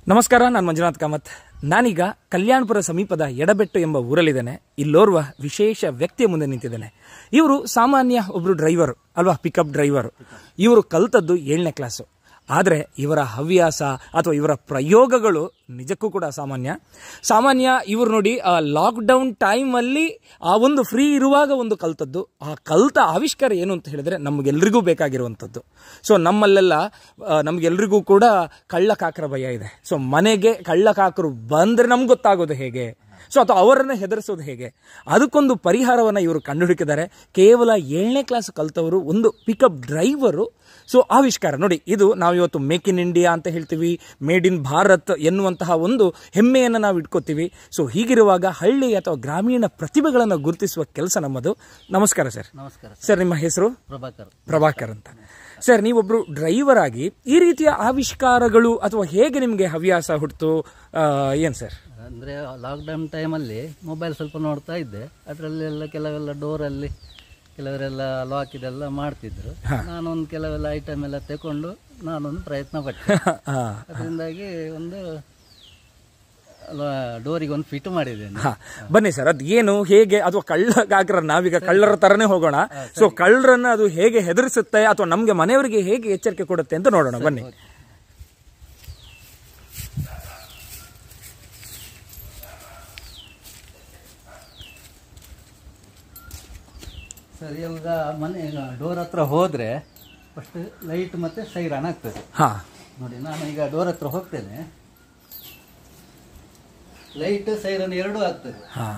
ನಮಸ್ಕಾರ ನಾನು ಮಂಜುನಾಥ್ ಕಾಮತ್ ನಾನೀಗ ಕಲ್ಯಾಣಪುರ ಸಮೀಪದ ಎಡಬೆಟ್ಟು ಎಂಬ ಊರಲ್ಲಿದ್ದೇನೆ ಇಲ್ಲೋರ್ವ ವಿಶೇಷ ವ್ಯಕ್ತಿಯ ಮುಂದೆ ನಿಂತಿದ್ದೇನೆ ಇವರು ಸಾಮಾನ್ಯ ಒಬ್ರು ಡ್ರೈವರ್ ಅಲ್ವಾ ಪಿಕಪ್ ಡ್ರೈವರ್ ಇವರು ಕಲ್ತದ್ದು ಏಳನೇ ಕ್ಲಾಸು ಆದರೆ ಇವರ ಹವ್ಯಾಸ ಅಥವಾ ಇವರ ಪ್ರಯೋಗಗಳು ನಿಜಕ್ಕೂ ಕೂಡ ಸಾಮಾನ್ಯ ಸಾಮಾನ್ಯ ಇವರು ನೋಡಿ ಲಾಕ್ಡೌನ್ ಟೈಮಲ್ಲಿ ಆ ಒಂದು ಫ್ರೀ ಇರುವಾಗ ಒಂದು ಕಲ್ತದ್ದು ಆ ಕಲ್ತ ಆವಿಷ್ಕಾರ ಏನು ಅಂತ ಹೇಳಿದ್ರೆ ನಮಗೆಲ್ರಿಗೂ ಬೇಕಾಗಿರುವಂಥದ್ದು ಸೊ ನಮ್ಮಲ್ಲೆಲ್ಲ ಆ, ನಮಗೆಲ್ರಿಗೂ ಕೂಡ ಕಳ್ಳಕಾಕರ ಭಯ ಇದೆ ಸೊ ಮನೆಗೆ ಕಳ್ಳಕಾಕರು ಬಂದರೆ ನಮ್ಗೆ ಗೊತ್ತಾಗೋದು ಹೇಗೆ ಸೊ ಅಥವಾ ಅವರನ್ನು ಹೆದರಿಸೋದು ಹೇಗೆ ಅದಕ್ಕೊಂದು ಪರಿಹಾರವನ್ನು ಇವರು ಕಂಡುಹುಡುಕಿದ್ದಾರೆ ಕೇವಲ ಏಳನೇ ಕ್ಲಾಸ್ ಕಲ್ತವರು ಒಂದು ಪಿಕಪ್ ಡ್ರೈವರು ಸೊ ಆವಿಷ್ಕಾರ ನೋಡಿ ಇದು ನಾವು ಇವತ್ತು ಮೇಕ್ ಇನ್ ಇಂಡಿಯಾ ಅಂತ ಹೇಳ್ತೀವಿ ಮೇಡ್ ಇನ್ ಭಾರತ್ ಎನ್ನುವಂತಹ ಒಂದು ಹೆಮ್ಮೆಯನ್ನು ನಾವು ಇಟ್ಕೋತೀವಿ ಸೊ ಹೀಗಿರುವಾಗ ಹಳ್ಳಿ ಅಥವಾ ಗ್ರಾಮೀಣ ಪ್ರತಿಭೆಗಳನ್ನು ಗುರುತಿಸುವ ಕೆಲಸ ನಮ್ಮದು ನಮಸ್ಕಾರ ಸರ್ ನಮಸ್ಕಾರ ಸರ್ ನಿಮ್ಮ ಹೆಸರು ಪ್ರಭಾಕರ್ ಪ್ರಭಾಕರ್ ಅಂತ ಸರ್ ನೀವೊಬ್ರು ಡ್ರೈವರ್ ಆಗಿ ಈ ರೀತಿಯ ಆವಿಷ್ಕಾರಗಳು ಅಥವಾ ಹೇಗೆ ನಿಮಗೆ ಹವ್ಯಾಸ ಹುಟ್ಟಿತು ಏನು ಸರ್ ಅಂದರೆ ಲಾಕ್ಡೌನ್ ಟೈಮಲ್ಲಿ ಮೊಬೈಲ್ ಸ್ವಲ್ಪ ನೋಡ್ತಾ ಇದ್ದೆ ಅದರಲ್ಲೆಲ್ಲ ಕೆಲವೆಲ್ಲ ಡೋರಲ್ಲಿ ಕೆಲವರೆಲ್ಲ ಲಾಕ್ ಇದೆಲ್ಲ ಮಾಡ್ತಿದ್ರು ನಾನೊಂದು ಕೆಲವೆಲ್ಲ ಐಟಮ್ ಎಲ್ಲ ತಗೊಂಡು ನಾನೊಂದು ಪ್ರಯತ್ನ ಪಟ್ಟೆ ಹಾಂ ಅದರಿಂದಾಗಿ ಒಂದು ಡೋರಿಗೆ ಒಂದು ಫಿಟ್ ಮಾಡಿದ್ದೇನೆ ಹಾ ಬನ್ನಿ ಸರ್ ಅದ್ ಏನು ಹೇಗೆ ಅಥವಾ ಕಳ್ಳಗಾಗ್ರ ನಾವೀಗ ಕಳ್ಳರ ತರನೇ ಹೋಗೋಣ ಸೊ ಕಳ್ಳರನ್ನ ಅದು ಹೇಗೆ ಹೆದರಿಸುತ್ತೆ ಅಥವಾ ನಮ್ಗೆ ಮನೆಯವರಿಗೆ ಹೇಗೆ ಎಚ್ಚರಿಕೆ ಕೊಡುತ್ತೆ ಅಂತ ನೋಡೋಣ ಬನ್ನಿ ಸರ್ ಇವಾಗ ಮನೆ ಡೋರ್ ಹತ್ರ ಹೋದರೆ ಫಸ್ಟ್ ಲೈಟ್ ಮತ್ತು ಸೈರನ್ ಆಗ್ತದೆ ಹಾ ನೋಡಿ ನಾನು ಈಗ ಡೋರ್ ಹತ್ರ ಹೋಗ್ತೇನೆ ಲೈಟ್ ಸೈರನ್ ಎರಡೂ ಆಗ್ತದೆ ಹಾ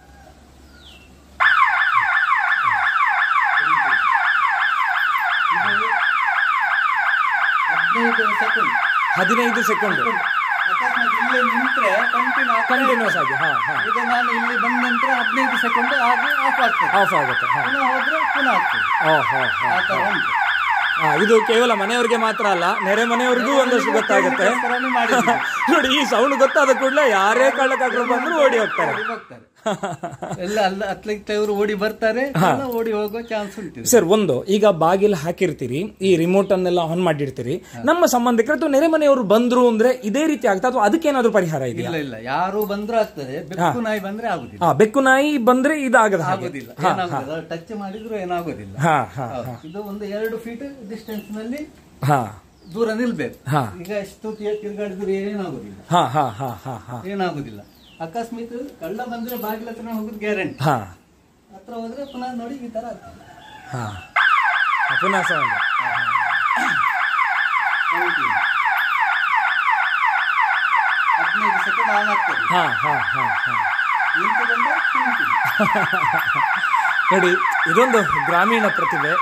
ಹದಿನೈದು ಸೆಕೆಂಡ್ ಹದಿನೈದು ಸೆಕೆಂಡ್ ಅಕಸ್ಮಾತ್ ಇಲ್ಲೇ ನಿಂತ್ರೆ ಕಂಟಿನ್ಯೂ ಕಂಟಿನ್ಯೂಸ್ ಆಗಿ ಹಾ ಹಾ ಈಗ ನಾನು ಇಲ್ಲಿ ಬಂದ ನಂತರ ಹದಿನೈದು ಸೆಕೆಂಡ್ ಆಗಿ ಆಫ್ ಆಗ್ತದೆ ಆಫ್ ಆಗುತ್ತೆ ಹಾ ಪುನಃ ಹೋದ್ರೆ ಪುನಃ ಆಗ್ತದೆ ಓ ಹೋ ಹೋ. ಆ ಥರ ಉಂಟು ಆ, ಇದು ಕೇವಲ ಮನೆಯವರಿಗೆ ಮಾತ್ರ ಅಲ್ಲ ನೆರೆ ಮನೆಯವರಿಗೂ ಒಂದಷ್ಟು ಗೊತ್ತಾಗುತ್ತೆ ಅದಕ್ಕೋಸ್ಕರನೇ ಮಾಡಿದ್ದು. ನೋಡಿ ಈ ಸೌಂಡ್ ಗೊತ್ತಾದ ಕೂಡಲೇ ಯಾರೇ ಕಳ್ಳಕಾಕರು ಬಂದ್ರು ಓಡಿ ಹೋಗ್ತಾರೆ ಓಡಿ ಹೋಗ್ತಾರೆ ಎಲ್ಲ ಅಲ್ಲ ಅತ್ಲಿಕ್ಕೆ ಇವರು ಓಡಿ ಬರ್ತಾರೆ ಎಲ್ಲ ಓಡಿ ಹೋಗೋ ಚಾನ್ಸ್ ಉಂಟು ಸರ್ ಒಂದು ಈಗ ಬಾಗಿಲು ಹಾಕಿರ್ತೀರಿ ಈ ರಿಮೋಟ್ ಅನ್ನೆಲ್ಲ ಆನ್ ಮಾಡಿರ್ತೀರಿ ನಮ್ಮ ಸಂಬಂಧಿಕರು ಅಥವಾ ನೆರೆ ಮನೆಯವರು ಬಂದ್ರು ಅಂದ್ರೆ ಇದೇ ರೀತಿ ಆಗ್ತಾ ಅಥವಾ ಅದಕ್ಕೇನಾದ್ರೂ ಪರಿಹಾರ ಇದೆಯಾ ಇಲ್ಲ ಇಲ್ಲ ಯಾರು ಬಂದ್ರೂ ಆಗ್ತದೆ ಬೆಕ್ಕು ನಾಯಿ ಬಂದ್ರೆ ಆಗುದಿಲ್ಲ ಆ ಬೆಕ್ಕು ನಾಯಿ ಬಂದ್ರೆ ಇದಾಗದ ಹಾಗೆ ಆಗುದಿಲ್ಲ ಏನಾಗುದಿಲ್ಲ ಟಚ್ ಮಾಡಿದ್ರು ಏನಾಗುದಿಲ್ಲ ಹಾ ಹಾ ಹೌದು. ಇದು ಒಂದು ಎರಡು ಫೀಟ್ ಡಿಸ್ಟೆನ್ಸ್ ನಲ್ಲಿ ಹಾ ದೂರ ನಿಲ್ಬೇಕು ಹಾ. ಈಗ ಎಷ್ಟು ತಿ- ತಿರ್ಗಾಡಿದ್ರು ಏನಾಗುದಿಲ್ಲ ಹಾ ಹಾ ಹಾ ಹಾ ಹಾ ಏನಾಗುದಿಲ್ಲ ಅಕಸ್ಮಾತ್ ಕಳ್ಳ ಬಂದ್ರೆ ಬಾಗಿಲ ಹತ್ರ ಹೋಗುದು ಗ್ಯಾರಂಟಿ ಹಾ ಹತ್ರ ಹೋದ್ರೆ ಪುನಃ ನೋಡಿ ಈ ತರ ಆಗ್ತದೆ ಹಾ ಪುನಃ ಸೌಂಡ್ Continue. ಹದಿನೈದು ಸೆಕೆಂಡ್ ಆನ್ ಆಗ್ತದೆ ಹಾ ಹಾ ಹಾ ಹಾ ನಿಂತುಕೊಂಡ್ರೆ continue. ನೋಡಿ ಇದೊಂದು ಗ್ರಾಮೀಣ ಪ್ರತಿಭೆ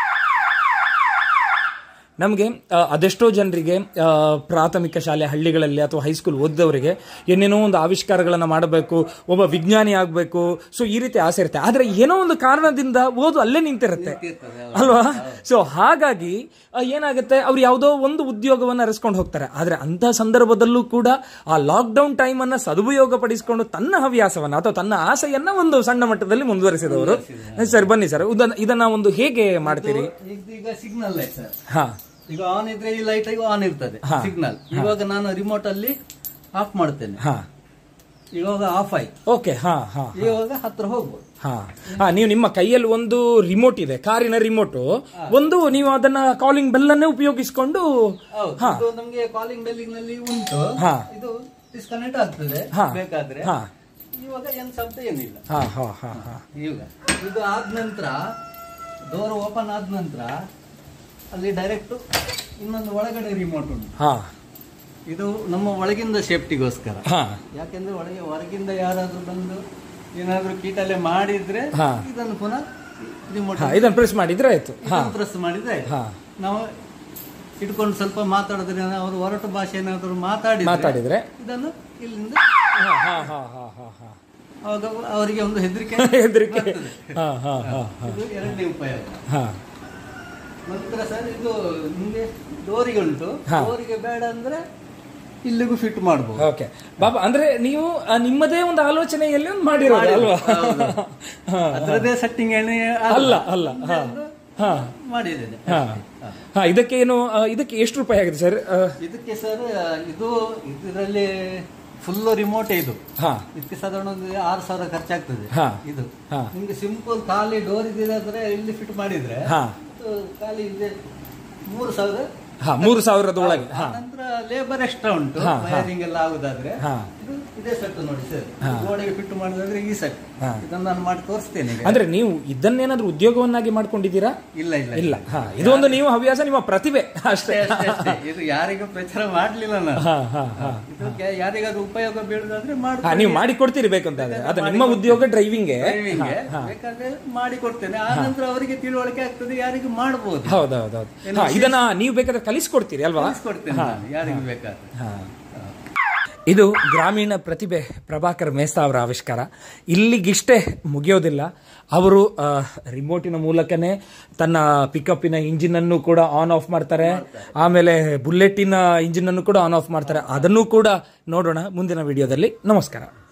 ನಮಗೆ ಅದೆಷ್ಟೋ ಜನರಿಗೆ ಆ, ಪ್ರಾಥಮಿಕ ಶಾಲೆ ಹಳ್ಳಿಗಳಲ್ಲಿ ಅಥವಾ ಹೈಸ್ಕೂಲ್ ಓದಿದವರಿಗೆ ಏನೇನೋ ಒಂದು ಆವಿಷ್ಕಾರಗಳನ್ನು ಮಾಡಬೇಕು ಒಬ್ಬ ವಿಜ್ಞಾನಿ ಆಗಬೇಕು ಸೊ ಈ ರೀತಿ ಆಸೆ ಇರುತ್ತೆ ಆದರೆ ಏನೋ ಒಂದು ಕಾರಣದಿಂದ ಓದು ಅಲ್ಲೇ ನಿಂತಿರುತ್ತೆ ಇರ್ತದೆ, ಹೌದು. ಅಲ್ವಾ ಸೊ ಹಾಗಾಗಿ ಆ, ಏನಾಗುತ್ತೆ ಅವ್ರು ಯಾವುದೋ ಒಂದು ಉದ್ಯೋಗವನ್ನು ಅರಸ್ಕೊಂಡು ಹೋಗ್ತಾರೆ ಆದರೆ ಅಂತಹ ಸಂದರ್ಭದಲ್ಲೂ ಕೂಡ ಆ ಲಾಕ್ಡೌನ್ ಟೈಮ್ ಅನ್ನ ಸದುಪಯೋಗ ಪಡಿಸಿಕೊಂಡು ತನ್ನ ಹವ್ಯಾಸವನ್ನ ಅಥವಾ ತನ್ನ ಆಸೆಯನ್ನ ಒಂದು ಸಣ್ಣ ಮಟ್ಟದಲ್ಲಿ ಮುಂದುವರಿಸಿದವರು ಸರ್ ಬನ್ನಿ ಸರ್ ಉದನ್ನ- ಇದನ್ನ ಒಂದು ಹೇಗೆ ಮಾಡ್ತೀರಿ ಈಗ ಈಗ ಸಿಗ್ನಲ್ ಲೈಟ್ ಸರ್ ಹಾ ಈಗ ಆನ್ ಇದ್ರೆ ಈ ಲೈಟ್ ಆನ್ ಇರ್ತದೆ ಸಿಗ್ನಲ್ ಇವಾಗ ನಾನು ರಿಮೋಟ್ ಅಲ್ಲಿ ಆಫ್ ಮಾಡ್ತೇನೆ ಹಾ ಇವಾಗ ಆಫ್ ಆಯ್ತು ಓಕೆ ಹಾ ಹಾ ಇವಾಗ ಹತ್ರ ಹೋಗ್ಬೋದು ಹಾ ಹಾ ನೀವು ನಿಮ್ಮ ಕೈಯಲ್ಲಿ ಒಂದು ರಿಮೋಟ್ ಇದೆ ಕಾರಿನ ರಿಮೋಟ್ ಒಂದು ನೀವು ಅದನ್ನ ಕಾಲಿಂಗ್ ಬೆಲ್ ಅನ್ನೇ ಉಪಯೋಗಿಸಿಕೊಂಡು ಹೌದು ಇದು ನಮ್ಗೆ ಕಾಲಿಂಗ್ ಬೆಲ್ಲಿಂಗ್ ನಲ್ಲಿ ಉಂಟು ಹಾ. ಇದು ಡಿಸ್ಕನೆಕ್ಟ್ ಆಗ್ತದೆ ಹಾ. ಬೇಕಾದ್ರೆ ಹಾ ಇವಾಗ ಏನ್ ಶಬ್ದ ಏನಿಲ್ಲ ಹಾ ಹಾ ಹಾ ಹಾ ಈಗ ಇದು ಆದ ನಂತರ ಡೋರ್ ಓಪನ್ ಆದ ನಂತರ ಅಲ್ಲಿ ಡೈರೆಕ್ಟ್ ಇನ್ನೊಂದು ಒಳಗಡೆ ರಿಮೋಟ್ ಉಂಟು ಹಾ ಇದು ನಮ್ಮ ಒಳಗಿಂದ ಸೇಫ್ಟಿಗೋಸ್ಕರ ಹಾ ಯಾಕೆಂದ್ರೆ ಒಳಗೆ ಹೊರಗಿಂದ ಯಾರಾದ್ರೂ ಬಂದು ಏನಾದ್ರೂ ಕೀಟಲೆ ಮಾಡಿದ್ರೆ ಹಾ. ಇದನ್ನು ಪುನಃ ರಿಮೋಟ್ ಹಾ ಇದನ್ನ ಪ್ರೆಸ್ ಮಾಡಿದ್ರೆ ಆಯ್ತು ಹಾ ಪ್ರೆಸ್ ಮಾಡಿದ್ರೆ ಆಯ್ತು. ಹಾ ನಾವು ಇಟ್ಕೊಂಡು ಸ್ವಲ್ಪ ಮಾತಾಡಿದ್ರೆ ಅವರು ಹೊರಟು ಭಾಷೆ ಏನಾದ್ರು ಮಾತಾಡಿದ್ರೆ ಮಾತಾಡಿದ್ರೆ ಇದನ್ನು ಇಲ್ಲಿಂದ ಹಾ ಹಾ ಹಾ ಹಾ ಹಾ ಹಾ ಅವಾಗ ಅವರಿಗೆ ಒಂದು ಹೆದರಿಕೆ ಹೆದರಿಕೆ ಬರ್ತದೆ. ಹಾ ಹಾ ಹಾ ಹಾ ಇದು ಎರಡನೇ ಉಪಾಯ ಹಾ ನಂತರ ಸರ್ ಇದು ನಿಮಗೆ ಡೋರಿಗೆ ಉಂಟು ಹಾ. ಡೋರಿಗೆ ಬೇಡ ಅಂದ್ರೆ ಇಲ್ಲಿಗೂ ಫಿಟ್ ಮಾಡಬಹುದು ಓಕೆ ಬಾಬಾ ಅಂದ್ರೆ ನೀವು ಆ, ನಿಮ್ಮದೇ ಒಂದು ಆಲೋಚನೆಯಲ್ಲಿ ಒಂದು ಮಾಡಿರೋದು ಅಲ್ವಾ ಹಾ ಅದರದೇ ಸೆಟ್ಟಿಂಗ್ ಏನೇ ಅಲ್ಲ ಅಲ್ಲ ಹಾ ಹಾ ಮಾಡಿದ್ದೇನೆ ಹಾ ಹಾ ಇದಕ್ಕೆ ಏನು ಆ, ಇದಕ್ಕೆ ಎಷ್ಟು ರೂಪಾಯಿ ಆಗಿದೆ ಸರ್ ಆ, ಇದಕ್ಕೆ ಸರ್ ಇದು ಇದರಲ್ಲಿ ಫುಲ್ ರಿಮೋಟ್ ಇದು ಹಾ ಇದಕ್ಕೆ ಸಾಧಾರಣ ಒಂದು ಆರು ಸಾವಿರ ಖರ್ಚಾಗ್ತದೆ ಹಾ. ಇದು ಹಾ. ನಿಮ್ಗೆ ಸಿಂಪಲ್ ಖಾಲಿ ಡೋರ್ ಇದ್ರೆ ಇಲ್ಲಿ ಫಿಟ್ ಮಾಡಿದ್ರೆ ಹಾ ಇದು ಖಾಲಿ ಇದೆ ಮೂರು ಸಾವಿರ ಹಾ ಮೂರು ಸಾವಿರದ ಒಳಗೆ ಹಾ ನಂತರ ಲೇಬರ್ ಎಕ್ಸ್ಟ್ರಾ ಉಂಟು ಹಾ, ಹಾ. ವೈರಿಂಗ್ ಎಲ್ಲ ಆಗುದಾದ್ರೆ ಹಾ. ಇದು ಇದೇ ಸೆಟ್ ನೋಡಿ ಸರ್ ಗೋಡೆಗೆ ಫಿಟ್ ಮಾಡೋದಾದ್ರೆ ಈ ಸೆಟ್ ಹಾ. ಇದನ್ನ ನಾನು ಮಾಡಿ ತೋರಿಸ್ತೇನೆ ಈಗ ಅಂದ್ರೆ ನೀವು ಇದನ್ನೇನಾದ್ರೂ ಉದ್ಯೋಗವನ್ನಾಗಿ ಮಾಡ್ಕೊಂಡಿದ್ದೀರಾ ಇಲ್ಲ ಇಲ್ಲ ಇಲ್ಲ ಹಾ ಇದೊಂದು ನೀವು ಹವ್ಯಾಸ ನಿಮ್ಮ ಪ್ರತಿಭೆ ಅಷ್ಟೇ ಅಷ್ಟೇ, ಅಷ್ಟೇ. ಇದು ಯಾರಿಗೂ ಪ್ರಚಾರ ಮಾಡ್ಲಿಲ್ಲ ನಾನು ಹಾ ಹಾ ಹಾ ಇದು ಕೆ- ಯಾರಿಗಾದ್ರೂ ಉಪಯೋಗ ಬೀಳುದಾದ್ರೆ ಹಾ ಮಾಡ್ತೀನಿ ನೀವು ಮಾಡಿ ಕೊಡ್ತೀರಿ ಬೇಕಂತಾದ್ರೆ ಅದು ನಿಮ್ಮ ಉದ್ಯೋಗ ಡ್ರೈವಿಂಗ್ಗೆ ಡ್ರೈವಿಂಗ್ಗೆ ಬೇಕಾದ್ರೆ ಮಾಡಿ ಕೊಡ್ತೇನೆ ಆ ನಂತರ ಅವರಿಗೆ ತಿಳುವಳಿಕೆ ಆಗ್ತದೆ ಯಾರಿಗೂ ಮಾಡಬಹುದು ಹೌದೌದೌದು ಹಾ ಇದನ್ನ ನೀವು ಬೇಕಾದ್ರೆ ಕಲಿಸ್ಕೊಡ್ತೀರಿ ಅಲ್ವಾ ಕೊಡ್ತೇನೆ ನಾನು ಯಾರಿಗೂ ಬೇಕಾದ್ರೆ ಹಾ. ಇದು ಗ್ರಾಮೀಣ ಪ್ರತಿಭೆ ಪ್ರಭಾಕರ್ ಮೇಸ್ತಾ ಅವರ ಆವಿಷ್ಕಾರ ಇಲ್ಲಿಗಿಷ್ಟೇ ಮುಗಿಯೋದಿಲ್ಲ ಅವರು ಆ, ರಿಮೋಟಿನ ಮೂಲಕನೇ ತನ್ನ ಪಿಕಪ್ಪಿನ ಇಂಜಿನ್ ಅನ್ನು ಕೂಡ ಆನ್ ಆಫ್ ಮಾಡ್ತಾರೆ ಆಮೇಲೆ ಬುಲೆಟಿನ ಇಂಜಿನ್ ಅನ್ನು ಕೂಡ ಆನ್ ಆಫ್ ಮಾಡ್ತಾರೆ ಅದನ್ನು ಕೂಡ ನೋಡೋಣ ಮುಂದಿನ ವಿಡಿಯೋದಲ್ಲಿ ನಮಸ್ಕಾರ